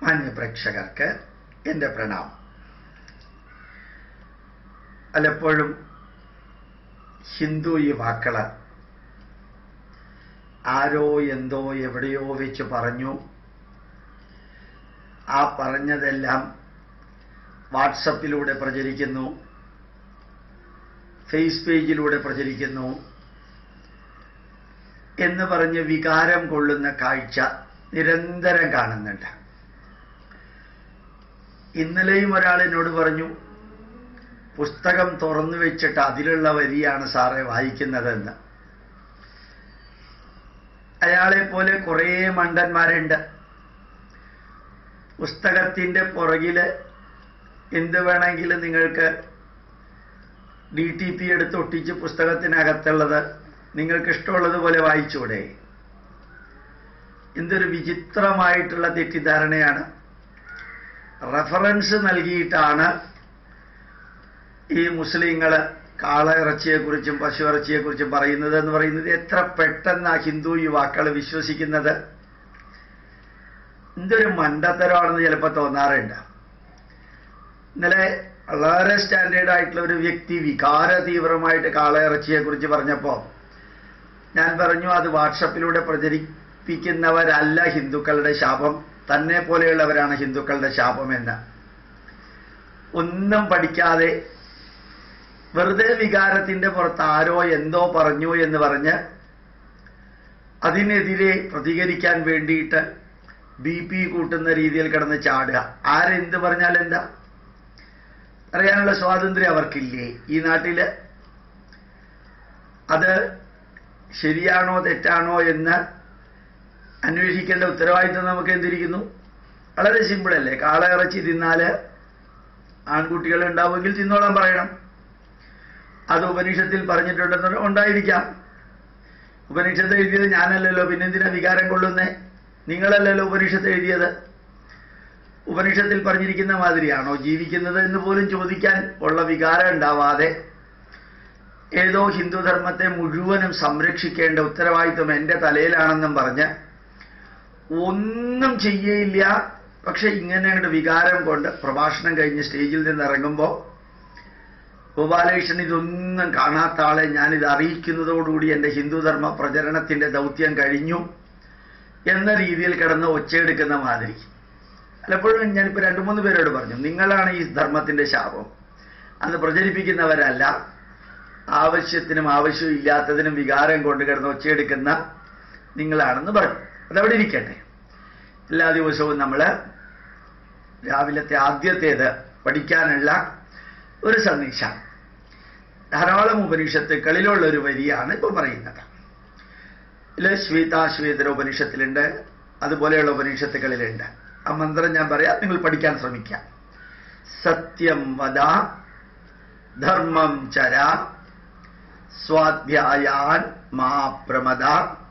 മാന്യ പ്രേക്ഷകർക്ക് എൻ്റെ പ്രണാമം പലപ്പോഴും ഹിന്ദു യുവാക്കള് ആരോ എന്തോ എവിടെയോ വെച്ച് പറഞ്ഞു ആ പറഞ്ഞതെല്ലാം വാട്സപ്പിലൂടെ പ്രചരിക്കുന്നു ഫേസ് പേജിലൂടെ പ്രചരിക്കുന്നു എന്ന് പറഞ്ഞ് വികാരം കൊള്ളുന്ന കാഴ്ച നിരന്തരം കാണുന്നുണ്ട് ഇന്നലെയും ഒരാൾ എന്നോട് പറഞ്ഞു പുസ്തകം തുറന്നു വെച്ചിട്ട് അതിലുള്ള വരിയാണ് സാറെ വായിക്കുന്നതെന്ന് അയാളെ പോലെ കുറേ മണ്ടന്മാരുണ്ട് പുസ്തകത്തിന്റെ പുറകില് എന്ത് വേണമെങ്കിലും നിങ്ങൾക്ക് ഡി ടി പി എടുത്ത് ഒട്ടിച്ച് പുസ്തകത്തിനകത്തുള്ളത് നിങ്ങൾക്ക് ഇഷ്ടമുള്ളതുപോലെ വായിച്ചൂടെ എന്തൊരു വിചിത്രമായിട്ടുള്ള തെറ്റിദ്ധാരണയാണ് റെഫറൻസ് നൽകിയിട്ടാണ് ഈ മുസ്ലിങ്ങൾ കാളയിറച്ചിയെക്കുറിച്ചും പശു ഇറച്ചിയെക്കുറിച്ചും പറയുന്നത് എന്ന് പറയുന്നത് എത്ര പെട്ടെന്ന് ആ ഹിന്ദു യുവാക്കൾ വിശ്വസിക്കുന്നത് എന്തൊരു മണ്ടത്തരമാണെന്ന് ചിലപ്പോൾ തോന്നാറുണ്ട് ഇന്നലെ വളരെ സ്റ്റാൻഡേർഡ് ആയിട്ടുള്ള ഒരു വ്യക്തി വികാര തീവ്രമായിട്ട് കാളയിറച്ചിയെക്കുറിച്ച് പറഞ്ഞപ്പോൾ ഞാൻ പറഞ്ഞു അത് വാട്സപ്പിലൂടെ പ്രചരിപ്പിക്കുന്നവരല്ല ഹിന്ദുക്കളുടെ ശാപം തന്നെ പോലെയുള്ളവരാണ് ഹിന്ദുക്കളുടെ ശാപം എന്ന് ഒന്നും പഠിക്കാതെ വെറുതെ വികാരത്തിന്റെ പുറത്ത് ആരോ എന്തോ പറഞ്ഞു എന്ന് പറഞ്ഞ് അതിനെതിരെ പ്രതികരിക്കാൻ വേണ്ടിയിട്ട് ബി പി കൂട്ടുന്ന രീതിയിൽ കിടന്ന് ചാടുക ആരെന്ത് പറഞ്ഞാൽ എന്താ അറിയാനുള്ള സ്വാതന്ത്ര്യം അവർക്കില്ലേ ഈ നാട്ടില് അത് ശരിയാണോ തെറ്റാണോ എന്ന് അന്വേഷിക്കേണ്ട ഉത്തരവാദിത്വം നമുക്ക് എന്തിരിക്കുന്നു വളരെ സിമ്പിൾ അല്ലേ കാളയിറച്ചി തിന്നാല് ആൺകുട്ടികൾ ഉണ്ടാവുമെങ്കിൽ തിന്നോളാൻ പറയണം അത് ഉപനിഷത്തിൽ പറഞ്ഞിട്ടുണ്ടെന്ന് ഉണ്ടായിരിക്കാം ഉപനിഷത്ത് എഴുതിയത് ഞാനല്ലല്ലോ പിന്നെന്തിനാ വികാരം കൊള്ളുന്നേ നിങ്ങളല്ലല്ലോ ഉപനിഷത്ത് എഴുതിയത് ഉപനിഷത്തിൽ പറഞ്ഞിരിക്കുന്ന മാതിരിയാണോ ജീവിക്കുന്നത് എന്ന് പോലും ചോദിക്കാൻ ഉള്ള വികാരം ഉണ്ടാവാതെ ഏതോ ഹിന്ദുധർമ്മത്തെ മുഴുവനും സംരക്ഷിക്കേണ്ട ഉത്തരവാദിത്വം എൻ്റെ തലയിലാണെന്നും പറഞ്ഞ് ഒന്നും ചെയ്യയില്ല പക്ഷെ ഇങ്ങനെ അങ്ങോട്ട് വികാരം കൊണ്ട് പ്രഭാഷണം കഴിഞ്ഞ് സ്റ്റേജിൽ നിന്ന് ഇറങ്ങുമ്പോൾ ഗോപാലകൃഷ്ണൻ ഇതൊന്നും കാണാത്ത ആളെ ഞാനിത് അറിയിക്കുന്നതോടുകൂടി എൻ്റെ ഹിന്ദുധർമ്മ പ്രചരണത്തിന്റെ ദൗത്യം കഴിഞ്ഞു എന്ന രീതിയിൽ കിടന്ന് ഒച്ചയെടുക്കുന്ന മാതിരി പലപ്പോഴും ഞാനിപ്പോൾ രണ്ടു മൂന്ന് പേരോട് പറഞ്ഞു നിങ്ങളാണ് ഈ ധർമ്മത്തിന്റെ ശാപം അത് പ്രചരിപ്പിക്കുന്നവരല്ല ആവശ്യത്തിനും ആവശ്യവും ഇല്ലാത്തതിനും വികാരം കൊണ്ട് കിടന്ന് ഒച്ചയെടുക്കുന്ന നിങ്ങളാണെന്ന് പറഞ്ഞു അതവിടെ ഇരിക്കട്ടെ എല്ലാ ദിവസവും നമ്മൾ രാവിലത്തെ ആദ്യത്തേത് പഠിക്കാനുള്ള ഒരു സന്ദേശം ധാരാളം ഉപനിഷത്തുക്കളിലുള്ള ഒരു വരിയാണ് ഇപ്പൊ പറയുന്നത് ഇതിൽ ശ്വേതാശ്വേതര ഉപനിഷത്തിലുണ്ട് അതുപോലെയുള്ള ഉപനിഷത്തുക്കളിലുണ്ട് ആ മന്ത്രം ഞാൻ പറയാം നിങ്ങൾ പഠിക്കാൻ ശ്രമിക്കാം സത്യം വദ ധർമ്മം ചര സ്വാധ്യായാൻ മാ പ്രമദ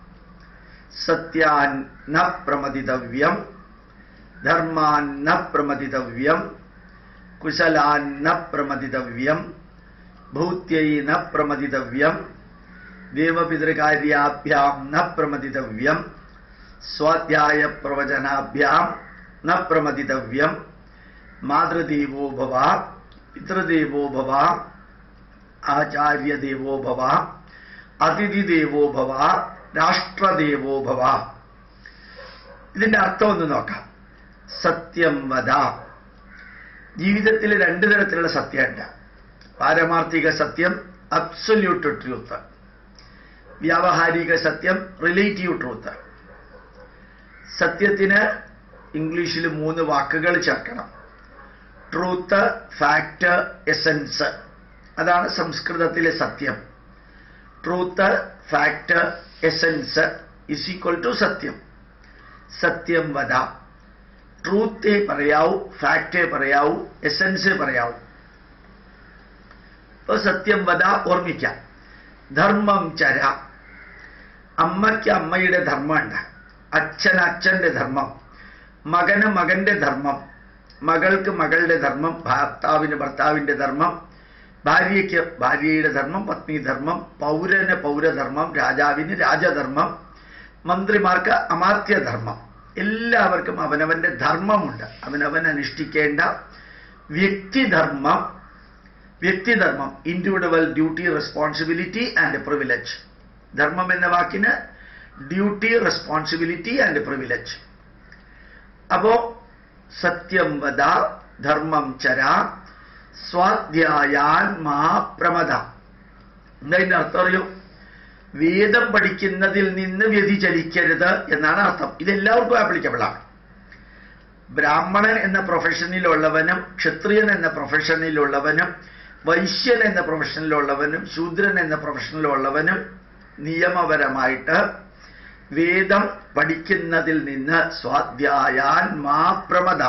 സത്യാൻ ന പ്രമദിതവ്യം ധർമാൻ ന പ്രമദിതവ്യം കുശലാൻ ന പ്രമദിതവ്യം ഭൂത്യൈ ന പ്രമദിതവ്യം ദേവപിതൃകാര്യാഭ്യാം ന പ്രമദിതവ്യം സ്വാധ്യായ പ്രവചനാഭ്യാം ന പ്രമദിതവ്യം മാതൃദേവോ ഭവ പിതൃദേവോ ഭവ ആചാര്യദേവോ ഭവ അതിഥിദേവോ ഭവ രാഷ്ട്രദേവോ ഭവ ഇതിന്റെ അർത്ഥം ഒന്ന് നോക്കാം സത്യം വധ ജീവിതത്തിൽ രണ്ട് തരത്തിലുള്ള സത്യമുണ്ട് പാരമാർത്ഥിക സത്യം അബ്സല്യൂട്ട് ട്രൂത്ത് വ്യാവഹാരിക സത്യം റിലേറ്റീവ് ട്രൂത്ത് സത്യത്തിന് ഇംഗ്ലീഷിൽ മൂന്ന് വാക്കുകൾ ചേർക്കണം ട്രൂത്ത് ഫാക്ട് എസൻസ് അതാണ് സംസ്കൃതത്തിലെ സത്യം truth fact essence is equal to satyam സത്യം വധ ട്രൂത്തേ പറയാവൂ ഫാക്റ്റേ പറയാവൂ എസൻസേ പറയാവൂ ഇപ്പൊ സത്യം വധ ഓർമ്മിക്കാം ധർമ്മം ചര അമ്മയ്ക്ക് അമ്മയുടെ ധർമ്മമുണ്ട് അച്ഛൻ അച്ഛന്റെ ധർമ്മം മകന് മകന്റെ ധർമ്മം മകൾക്ക് മകളുടെ ധർമ്മം ഭർത്താവിന് ഭർത്താവിന്റെ ധർമ്മം ഭാര്യയ്ക്ക് ഭാര്യയുടെ ധർമ്മം പത്നി ധർമ്മം പൗരന് പൗരധർമ്മം രാജാവിന് രാജധർമ്മം മന്ത്രിമാർക്ക് അമാത്യധർമ്മം എല്ലാവർക്കും അവനവന്റെ ധർമ്മമുണ്ട് അവനവൻ അനുഷ്ഠിക്കേണ്ട വ്യക്തിധർമ്മം വ്യക്തിധർമ്മം individual duty responsibility and privilege ധർമ്മം എന്ന വാക്കിന് ഡ്യൂട്ടി റെസ്പോൺസിബിലിറ്റി ആൻഡ് പ്രിവിലേജ് അപ്പോ സത്യം വദ ധർമ്മം ചര സ്വാധ്യായാൻ മാ പ്രമദ എന്താ ഇതിന്റെ അർത്ഥം അറിയോ വേദം പഠിക്കുന്നതിൽ നിന്ന് വ്യതിചലിക്കരുത് എന്നാണ് അർത്ഥം ഇതെല്ലാവർക്കും ആപ്ലിക്കബിൾ ആണ് ബ്രാഹ്മണൻ എന്ന പ്രൊഫഷനിലുള്ളവനും ക്ഷത്രിയൻ എന്ന പ്രൊഫഷനിലുള്ളവനും വൈശ്യൻ എന്ന പ്രൊഫഷനിലുള്ളവനും ശൂദ്രൻ എന്ന പ്രൊഫഷനിലുള്ളവനും നിയമപരമായിട്ട് വേദം പഠിക്കുന്നതിൽ നിന്ന് സ്വാധ്യായാൻ മാ പ്രമദ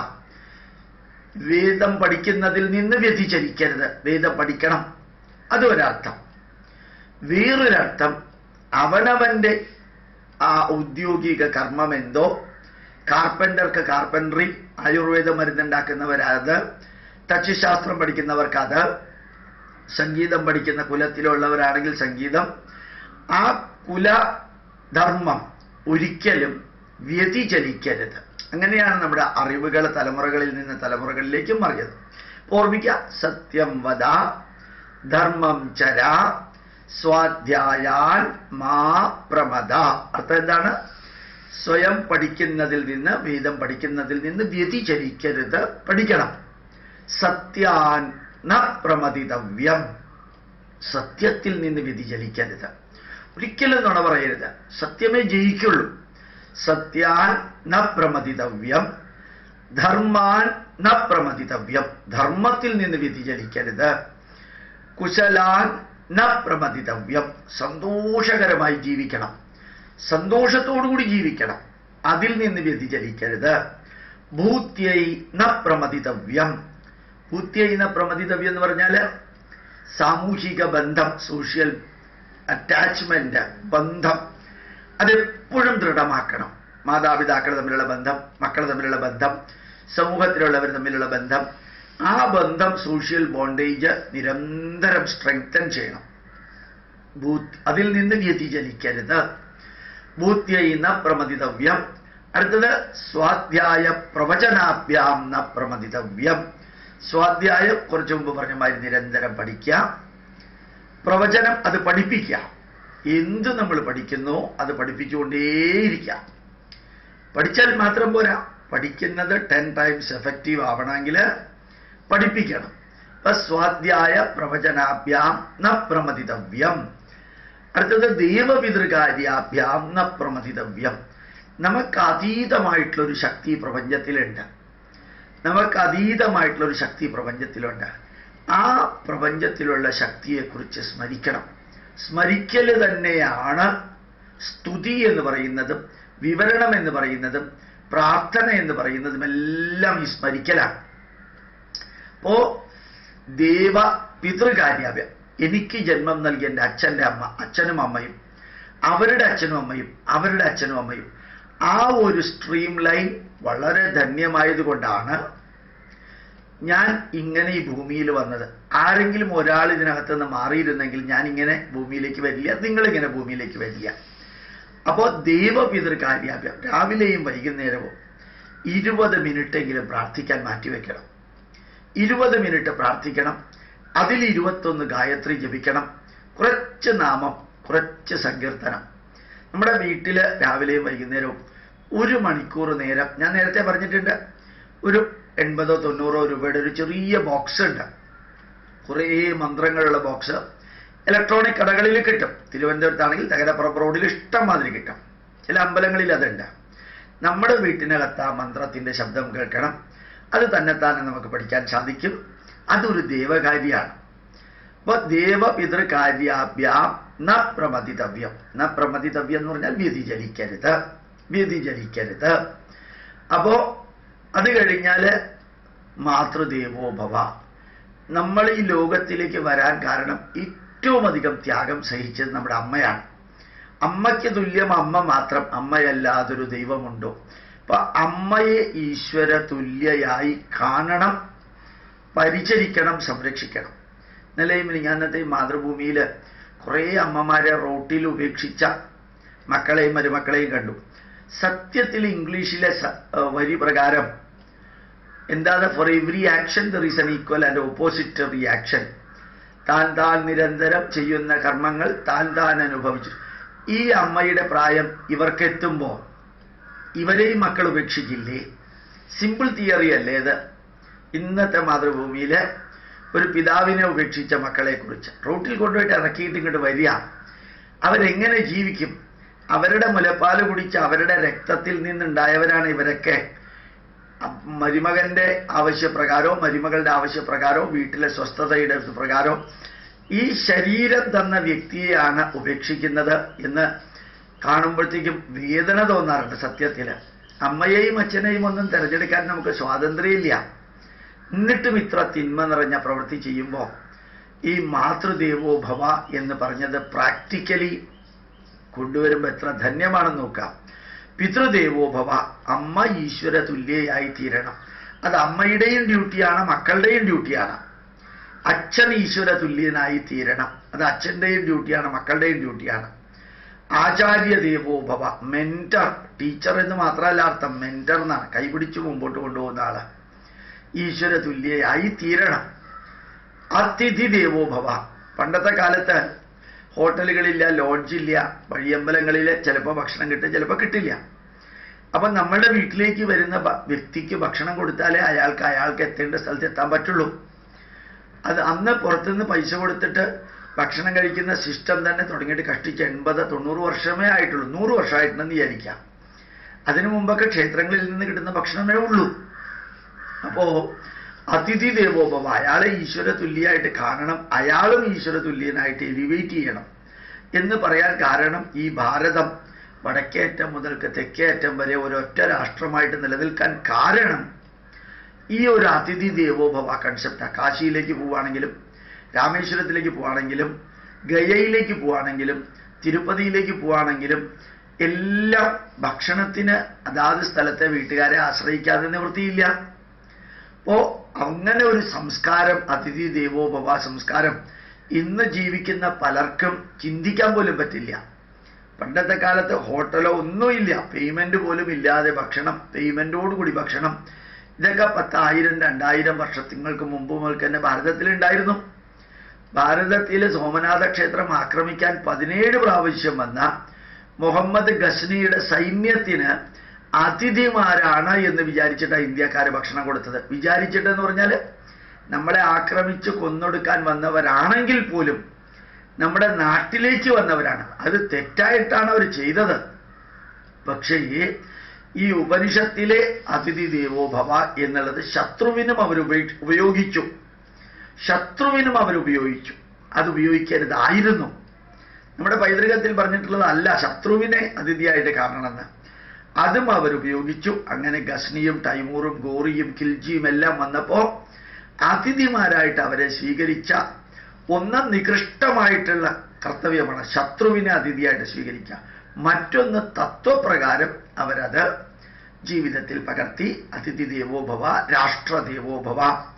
വേദം പഠിക്കുന്നതിൽ നിന്ന് വ്യതിചലിക്കരുത് വേദം പഠിക്കണം അതൊരർത്ഥം വേറൊരർത്ഥം അവനവന്റെ ആ ഔദ്യോഗിക കർമ്മം എന്തോ കാർപ്പൻ്റർക്ക് കാർപ്പൻട്രി ആയുർവേദ മരുന്നുണ്ടാക്കുന്നവരത് തച്ചുശാസ്ത്രം പഠിക്കുന്നവർക്ക് അത് സംഗീതം പഠിക്കുന്ന കുലത്തിലുള്ളവരാണെങ്കിൽ സംഗീതം ആ കുലധർമ്മം ഒരിക്കലും വ്യതിചലിക്കരുത് അങ്ങനെയാണ് നമ്മുടെ അറിവുകൾ തലമുറകളിൽ നിന്ന് തലമുറകളിലേക്ക് മറിയത് ഓർമ്മിക്കുക സത്യം വദ ധർമ്മം ചര സ്വാധ്യായാൻ മാ പ്രമദ അർത്ഥം എന്താണ് സ്വയം പഠിക്കുന്നതിൽ നിന്ന് വേദം പഠിക്കുന്നതിൽ നിന്ന് വ്യതിചരിക്കരുത് പഠിക്കണം സത്യാൻ ന പ്രമതിതവ്യം സത്യത്തിൽ നിന്ന് വ്യതിചലിക്കരുത് ഒരിക്കലും നുണ പറയരുത് സത്യമേ ജയിക്കുള്ളൂ സത്യാൻ ന പ്രമതിതവ്യം ധർമാൻ ന പ്രമതിതവ്യം ധർമ്മത്തിൽ നിന്ന് വ്യതിചലിക്കരുത് കുശലാൻ ന പ്രമതിതവ്യം സന്തോഷകരമായി ജീവിക്കണം സന്തോഷത്തോടുകൂടി ജീവിക്കണം അതിൽ നിന്ന് വ്യതിചലിക്കരുത് ഭൂത്യൈ ന പ്രമതിതവ്യം ഭൂത്യൈ ന പ്രമതിതവ്യം എന്ന് പറഞ്ഞാൽ സാമൂഹിക ബന്ധം സോഷ്യൽ അറ്റാച്ച്മെന്റ് ബന്ധം അതെപ്പോഴും ദൃഢമാക്കണം മാതാപിതാക്കൾ തമ്മിലുള്ള ബന്ധം മക്കൾ തമ്മിലുള്ള ബന്ധം സമൂഹത്തിലുള്ളവർ തമ്മിലുള്ള ബന്ധം ആ ബന്ധം സോഷ്യൽ ബോണ്ടേജ് നിരന്തരം സ്ട്രെങ്തൻ ചെയ്യണം ഭൂത് അതിൽ നിന്ന് വ്യതിചലിക്കരുത് ഭൂത്യൈ ന പ്രമതിതവ്യം അടുത്തത് സ്വാധ്യായ പ്രവചനാഭ്യാം ന പ്രമതിതവ്യം സ്വാധ്യായം കുറച്ചു മുമ്പ് പറഞ്ഞ മാതിരി നിരന്തരം പഠിക്കുക പ്രവചനം അത് പഠിപ്പിക്കുക എന്ത് നമ്മൾ പഠിക്കുന്നോ അത് പഠിപ്പിച്ചുകൊണ്ടേയിരിക്കുക പഠിച്ചാൽ മാത്രം പോരാ പഠിക്കുന്നത് ടെൻ ടൈംസ് എഫക്റ്റീവ് ആവണമെങ്കിൽ പഠിപ്പിക്കണം അപ്പൊ സ്വാധ്യായ പ്രവചനാഭ്യാം ന പ്രമതിതവ്യം അടുത്തത് ദേവപിതൃകാര്യാഭ്യാം ന പ്രമതിതവ്യം നമുക്ക് അതീതമായിട്ടുള്ള ഒരു ശക്തി പ്രപഞ്ചത്തിലുണ്ട് നമുക്ക് അതീതമായിട്ടുള്ള ഒരു ശക്തി പ്രപഞ്ചത്തിലുണ്ട് ആ പ്രപഞ്ചത്തിലുള്ള ശക്തിയെക്കുറിച്ച് സ്മരിക്കണം സ്മരിക്കൽ തന്നെയാണ് സ്തുതി എന്ന് പറയുന്നതും വിവരണം എന്ന് പറയുന്നതും പ്രാർത്ഥന എന്ന് പറയുന്നതും എല്ലാം ഈ സ്മരിക്കലാണ് അപ്പോ ദേവ പിതൃകാര്യാഭ്യം എനിക്ക് ജന്മം നൽകിയ എൻ്റെ അച്ഛൻ്റെ അമ്മ അച്ഛനും അമ്മയും അവരുടെ അച്ഛനും അമ്മയും അവരുടെ അച്ഛനും അമ്മയും ആ ഒരു സ്ട്രീം ലൈൻ വളരെ ധന്യമായതുകൊണ്ടാണ് ഞാൻ ഇങ്ങനെ ഈ ഭൂമിയിൽ വന്നത് ആരെങ്കിലും ഒരാൾ ഇതിനകത്ത് നിന്ന് മാറിയിരുന്നെങ്കിൽ ഞാൻ ഇങ്ങനെ ഭൂമിയിലേക്ക് വരില്ല നിങ്ങളിങ്ങനെ ഭൂമിയിലേക്ക് വരില്ല അപ്പോൾ ദൈവപിതൃകാര്യാഭ്യം രാവിലെയും വൈകുന്നേരവും ഇരുപത് മിനിറ്റെങ്കിലും പ്രാർത്ഥിക്കാൻ മാറ്റിവെക്കണം ഇരുപത് മിനിറ്റ് പ്രാർത്ഥിക്കണം അതിൽ ഇരുപത്തൊന്ന് ഗായത്രി ജപിക്കണം കുറച്ച് നാമം കുറച്ച് സങ്കീർത്തനം നമ്മുടെ വീട്ടിൽ രാവിലെയും വൈകുന്നേരവും ഒരു മണിക്കൂർ നേരം ഞാൻ നേരത്തെ പറഞ്ഞിട്ടുണ്ട് ഒരു എൺപതോ തൊണ്ണൂറോ രൂപയുടെ ഒരു ചെറിയ ബോക്സ് ഉണ്ട് കുറേ മന്ത്രങ്ങളുള്ള ബോക്സ് ഇലക്ട്രോണിക് കടകളിൽ കിട്ടും തിരുവനന്തപുരത്താണെങ്കിൽ തകരപ്പുറം റോഡിൽ ഇഷ്ടം മാതിരി കിട്ടും ചില അമ്പലങ്ങളിൽ അതുണ്ട് നമ്മുടെ വീട്ടിനകത്ത് ആ മന്ത്രത്തിന്റെ ശബ്ദം കേൾക്കണം അത് തന്നെത്താനെ നമുക്ക് പഠിക്കാൻ സാധിക്കും അതൊരു ദേവകാര്യാണ് അപ്പൊ ദേവപിതൃകാര്യാഭ്യാം ന പ്രമതിതവ്യം ന പ്രമതിതവ്യം എന്ന് പറഞ്ഞാൽ വ്യതിചലിക്കരുത് വ്യതിചലിക്കരുത് അപ്പോ അത് കഴിഞ്ഞാൽ മാതൃദേവോ ഭവ നമ്മൾ ഈ ലോകത്തിലേക്ക് വരാൻ കാരണം ഏറ്റവും അധികം ത്യാഗം സഹിച്ചത് നമ്മുടെ അമ്മയാണ് അമ്മയ്ക്ക് തുല്യം അമ്മ മാത്രം അമ്മയല്ലാതൊരു ദൈവമുണ്ടോ അപ്പൊ അമ്മയെ ഈശ്വര തുല്യയായി കാണണം പരിചരിക്കണം സംരക്ഷിക്കണം ഇന്നലെയും മിനിങ്ങാന്നത്തെയും മാതൃഭൂമിയിൽ കുറേ അമ്മമാരെ റോട്ടിൽ ഉപേക്ഷിച്ച മക്കളെയും മരുമക്കളെയും കണ്ടു സത്യത്തിൽ ഇംഗ്ലീഷിലെ സ- ഏഹ് വരി പ്രകാരം എന്താണ് for every action there is an equal and opposite reaction താൻ താൻ നിരന്തരം ചെയ്യുന്ന കർമ്മങ്ങൾ താൻ താൻ അനുഭവിച്ചു ഈ അമ്മയുടെ പ്രായം ഇവർക്കെത്തുമ്പോൾ ഇവരെയും മക്കൾ ഉപേക്ഷിക്കില്ലേ സിമ്പിൾ തിയറി അല്ലേ ഇത് ഇന്നത്തെ മാതൃഭൂമിയിലെ ഒരു പിതാവിനെ ഉപേക്ഷിച്ച മക്കളെ കുറിച്ച് റോട്ടിൽ കൊണ്ടുപോയിട്ട് ഇറക്കിയിട്ട് ഇങ്ങോട്ട് വരിക അവരെങ്ങനെ ജീവിക്കും അവരുടെ മുലപ്പാല് കുടിച്ച് അവരുടെ രക്തത്തിൽ നിന്നുണ്ടായവരാണ് ഇവരൊക്കെ അ- മരുമകന്റെ ആവശ്യപ്രകാരവും മരുമകളുടെ ആവശ്യപ്രകാരവും വീട്ടിലെ സ്വസ്ഥതയുടെ പ്രകാരവും ഈ ശരീരം തന്ന വ്യക്തിയെയാണ് ഉപേക്ഷിക്കുന്നത് എന്ന് കാണുമ്പോഴത്തേക്കും വേദന തോന്നാറുണ്ട് സത്യത്തില് അമ്മയെയും അച്ഛനെയും ഒന്നും തിരഞ്ഞെടുക്കാൻ നമുക്ക് സ്വാതന്ത്ര്യമില്ല എന്നിട്ടും ഇത്ര തിന്മ നിറഞ്ഞ പ്രവൃത്തി ചെയ്യുമ്പോൾ ഈ മാതൃദേവോ ഭവ എന്ന് പറഞ്ഞത് പ്രാക്ടിക്കലി കൊണ്ടുവരുമ്പോൾ എത്ര ധന്യമാണെന്ന് നോക്കാം പിതൃദേവോ ഭവ അമ്മ ഈശ്വര തുല്യയായി തീരണം അത് അമ്മയുടെയും ഡ്യൂട്ടിയാണ് മക്കളുടെയും ഡ്യൂട്ടിയാണ് അച്ഛൻ ഈശ്വര തുല്യനായി തീരണം അത് അച്ഛൻ്റെയും ഡ്യൂട്ടിയാണ് മക്കളുടെയും ഡ്യൂട്ടിയാണ് ആചാര്യ ദേവോ ഭവ മെന്റർ ടീച്ചർ എന്ന് മാത്രമല്ല അർത്ഥം മെന്റർ എന്നാണ് കൈപിടിച്ച് മുമ്പോട്ട് കൊണ്ടുപോകുന്ന ആള് ഈശ്വര തുല്യയായി തീരണം അതിഥി ദേവോ ഭവ പണ്ടത്തെ കാലത്ത് ഹോട്ടലുകളില്ല ലോഡ്ജില്ല വഴിയമ്പലങ്ങളിൽ ചിലപ്പോൾ ഭക്ഷണം കിട്ടും ചിലപ്പോൾ കിട്ടില്ല അപ്പം നമ്മളുടെ വീട്ടിലേക്ക് വരുന്ന ഭ- വ്യക്തിക്ക് ഭക്ഷണം കൊടുത്താലേ അയാൾക്ക് അയാൾക്ക് എത്തേണ്ട സ്ഥലത്ത് എത്താൻ പറ്റുള്ളൂ അത് അന്ന് പുറത്തുനിന്ന് പൈസ കൊടുത്തിട്ട് ഭക്ഷണം കഴിക്കുന്ന സിസ്റ്റം തന്നെ തുടങ്ങിയിട്ട് കഷ്ടിച്ച് എൺപത് തൊണ്ണൂറ് വർഷമേ ആയിട്ടുള്ളൂ നൂറ് വർഷമായിട്ടുണ്ടെന്ന് വിചാരിക്കാം അതിനു മുമ്പൊക്കെ ക്ഷേത്രങ്ങളിൽ നിന്ന് കിട്ടുന്ന ഭക്ഷണമേ ഉള്ളൂ അപ്പോ അതിഥി ദേവോഭവ അയാളെ ഈശ്വര തുല്യമായിട്ട് കാണണം അയാളും ഈശ്വര തുല്യനായിട്ട് എലിവേറ്റ് ചെയ്യണം എന്ന് പറയാൻ കാരണം ഈ ഭാരതം വടക്കേറ്റം മുതൽക്ക് തെക്കേറ്റം വരെ ഒരൊറ്റ രാഷ്ട്രമായിട്ട് നിലനിൽക്കാൻ കാരണം ഈ ഒരു അതിഥി ദേവോഭവ കൺസെപ്റ്റ് കാശിയിലേക്ക് പോവുകയാണെങ്കിലും രാമേശ്വരത്തിലേക്ക് പോവുകയാണെങ്കിലും ഗയയിലേക്ക് പോവുകയാണെങ്കിലും തിരുപ്പതിയിലേക്ക് പോവുകയാണെങ്കിലും എല്ലാം ഭക്ഷണത്തിന് അതാത് സ്ഥലത്തെ വീട്ടുകാരെ ആശ്രയിക്കാതെ നിവൃത്തിയില്ല അപ്പോ അങ്ങനെ ഒരു സംസ്കാരം അതിഥി ദേവോഭവ സംസ്കാരം ഇന്ന് ജീവിക്കുന്ന പലർക്കും ചിന്തിക്കാൻ പോലും പറ്റില്ല പണ്ടത്തെ കാലത്ത് ഹോട്ടലോ ഒന്നുമില്ല പേയ്മെന്റ് പോലും ഇല്ലാതെ ഭക്ഷണം പേയ്മെന്റോടുകൂടി ഭക്ഷണം ഇതൊക്കെ പത്തായിരം രണ്ടായിരം വർഷങ്ങൾക്ക് മുമ്പ് മുതൽക്ക് തന്നെ ഭാരതത്തിലുണ്ടായിരുന്നു ഭാരതത്തിലെ സോമനാഥ ക്ഷേത്രം ആക്രമിക്കാൻ പതിനേഴ് പ്രാവശ്യം വന്ന മുഹമ്മദ് ഗസ്നിയുടെ സൈന്യത്തിന് അതിഥിമാരാണ് എന്ന് വിചാരിച്ചിട്ടാണ് ഇന്ത്യക്കാര് ഭക്ഷണം കൊടുത്തത് വിചാരിച്ചിട്ടെന്ന് പറഞ്ഞാൽ നമ്മളെ ആക്രമിച്ച് കൊന്നൊടുക്കാൻ വന്നവരാണെങ്കിൽ പോലും നമ്മുടെ നാട്ടിലേക്ക് വന്നവരാണ് അത് തെറ്റായിട്ടാണ് അവർ ചെയ്തത് പക്ഷേ ഈ ഉപനിഷത്തിലെ അതിഥി ദേവോ ഭവ എന്നുള്ളത് ശത്രുവിനും അവർ ഉപയോഗി- ഉപയോഗിച്ചു ശത്രുവിനും അവർ ഉപയോഗിച്ചു അത് ഉപയോഗിക്കരുതായിരുന്നു നമ്മുടെ പൈതൃകത്തിൽ പറഞ്ഞിട്ടുള്ളത് അല്ല ശത്രുവിനെ അതിഥിയായിട്ട് കാണണമെന്ന് അതും അവർ ഉപയോഗിച്ചു അങ്ങനെ ഗസ്നിയും തൈമൂറും ഗോറിയും കിൽജിയും എല്ലാം വന്നപ്പോ അതിഥിമാരായിട്ട് അവരെ സ്വീകരിച്ച ഒന്ന് നികൃഷ്ടമായിട്ടുള്ള കർത്തവ്യമാണ് ശത്രുവിനെ അതിഥിയായിട്ട് സ്വീകരിക്കുക മറ്റൊന്ന് തത്വപ്രകാരം അവരത് ജീവിതത്തിൽ പകർത്തി അതിഥി ദേവോഭവ രാഷ്ട്രദേവോഭവ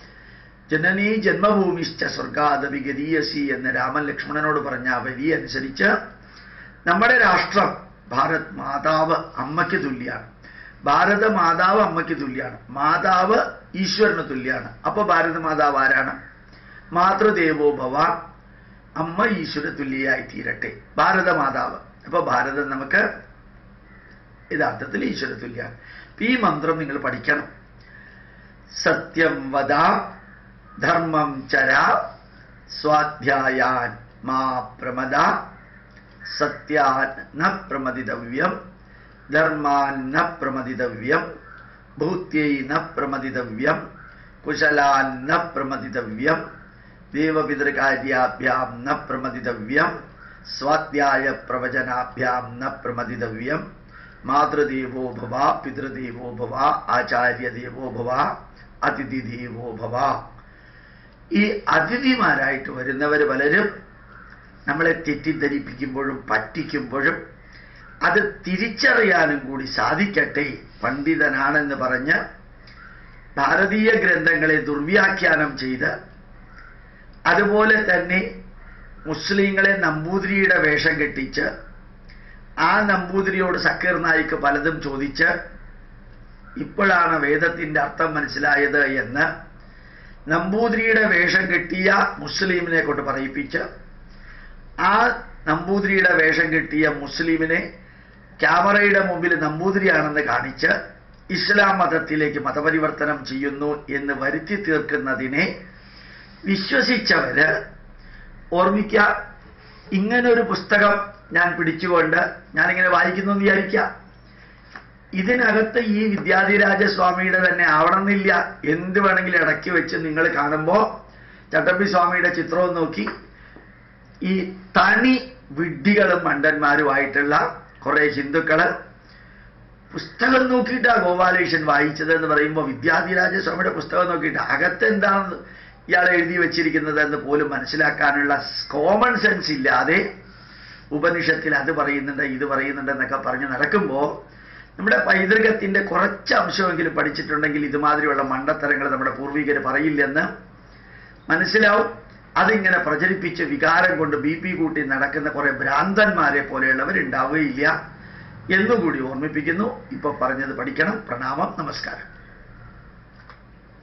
ജനനീ ജന്മഭൂമിശ്ച സ്വർഗാദവി ഗതീയസി എന്ന് രാമൻ ലക്ഷ്മണനോട് പറഞ്ഞ ആ വരി അനുസരിച്ച് നമ്മുടെ രാഷ്ട്രം ഭാരത് മാതാവ് അമ്മയ്ക്ക് തുല്യാണ് ഭാരത മാതാവ് അമ്മയ്ക്ക് തുല്യാണ് മാതാവ് ഈശ്വരന് തുല്യാണ് അപ്പൊ ഭാരത മാതാവ് ആരാണ് മാതൃദേവോ ഭവ അമ്മ ഈശ്വര തുല്യയായി തീരട്ടെ ഭാരത മാതാവ് അപ്പൊ ഭാരതം നമുക്ക് യഥാർത്ഥത്തിൽ ഈശ്വര തുല്യാണ് ഈ മന്ത്രം നിങ്ങൾ പഠിക്കണം സത്യം വദ ധർമ്മം ചര സ്വാധ്യായാൻ മാ പ്രമദ സത്യാൻ ന പ്രമദിതവ്യം ധർമാൻ ന പ്രമദിതവ്യം ഭൂത്യൈ ന പ്രമദിതവ്യം കുശലാൻ ന പ്രമദിതവ്യം ദേവപിതൃകാര്യാഭ്യാം ന പ്രമദിതവ്യം സ്വാധ്യായ പ്രവചനാഭ്യാം ന പ്രമദിതവ്യം മാതൃദേവോ ഭവ പിതൃദേവോ ഭവ ആചാര്യദേവോ ഭവ അതിഥി ദേവോ ഭവ ഈ അതിഥിമാരായിട്ട് വരുന്നവർ പലരും നമ്മളെ തെറ്റിദ്ധരിപ്പിക്കുമ്പോഴും പറ്റിക്കുമ്പോഴും അത് തിരിച്ചറിയാനും കൂടി സാധിക്കട്ടെ പണ്ഡിതനാണെന്ന് പറഞ്ഞ് ഭാരതീയ ഗ്രന്ഥങ്ങളെ ദുർവ്യാഖ്യാനം ചെയ്ത് അതുപോലെ തന്നെ മുസ്ലിങ്ങളെ നമ്പൂതിരിയുടെ വേഷം കെട്ടിച്ച് ആ നമ്പൂതിരിയോട് സക്കീർ നായിക്ക് പലതും ചോദിച്ച് ഇപ്പോഴാണ് വേദത്തിന്റെ അർത്ഥം മനസ്സിലായത് എന്ന് നമ്പൂതിരിയുടെ വേഷം കെട്ടിയ മുസ്ലിമിനെ കൊണ്ട് പറയിപ്പിച്ച് ആ നമ്പൂതിരിയുടെ വേഷം കെട്ടിയ മുസ്ലിമിനെ ക്യാമറയുടെ മുമ്പിൽ നമ്പൂതിരിയാണെന്ന് കാണിച്ച് ഇസ്ലാം മതത്തിലേക്ക് മതപരിവർത്തനം ചെയ്യുന്നു എന്ന് വരുത്തി തീർക്കുന്നതിനെ വിശ്വസിച്ചവര് ഓർമ്മിക്കുക ഇങ്ങനൊരു പുസ്തകം ഞാൻ പിടിച്ചുകൊണ്ട് ഞാനിങ്ങനെ വായിക്കുന്നു എന്ന് വിചാരിക്കുക ഇതിനകത്ത് ഈ വിദ്യാധിരാജസ്വാമിയുടെ തന്നെ ആവണമെന്നില്ല എന്ത് വേണമെങ്കിലും ഇടയ്ക്ക് വെച്ച് നിങ്ങൾ കാണുമ്പോൾ ചട്ടമ്പി സ്വാമിയുടെ ചിത്രവും നോക്കി ഈ തനി വിഡ്ഢികളും മണ്ടന്മാരുമായിട്ടുള്ള കുറെ ഹിന്ദുക്കള് പുസ്തകം നോക്കിയിട്ടാ ഗോപാലകൃഷ്ണൻ വായിച്ചത് എന്ന് പറയുമ്പോൾ വിദ്യാധിരാജസ്വാമിയുടെ പുസ്തകം നോക്കിയിട്ട് അകത്ത് എന്താണ് ഇയാൾ എഴുതി വെച്ചിരിക്കുന്നത് എന്ന് പോലും മനസ്സിലാക്കാനുള്ള കോമൺ സെൻസ് ഇല്ലാതെ ഉപനിഷത്തിൽ അത് പറയുന്നുണ്ട് ഇത് പറയുന്നുണ്ട് എന്നൊക്കെ പറഞ്ഞ് നടക്കുമ്പോൾ നമ്മുടെ പൈതൃകത്തിന്റെ കുറച്ച് അംശമെങ്കിലും പഠിച്ചിട്ടുണ്ടെങ്കിൽ ഇതുമാതിരിയുള്ള മണ്ടത്തരങ്ങൾ നമ്മുടെ പൂർവികർ പറയില്ലെന്ന് മനസ്സിലാവും അതിങ്ങനെ പ്രചരിപ്പിച്ച് വികാരം കൊണ്ട് ബി പി കൂട്ടി നടക്കുന്ന കുറെ ഭ്രാന്തന്മാരെ പോലെയുള്ളവരുണ്ടാവുകയില്ല എന്നുകൂടി ഓർമ്മിപ്പിക്കുന്നു ഇപ്പൊ പറഞ്ഞത് പഠിക്കണം പ്രണാമം നമസ്കാരം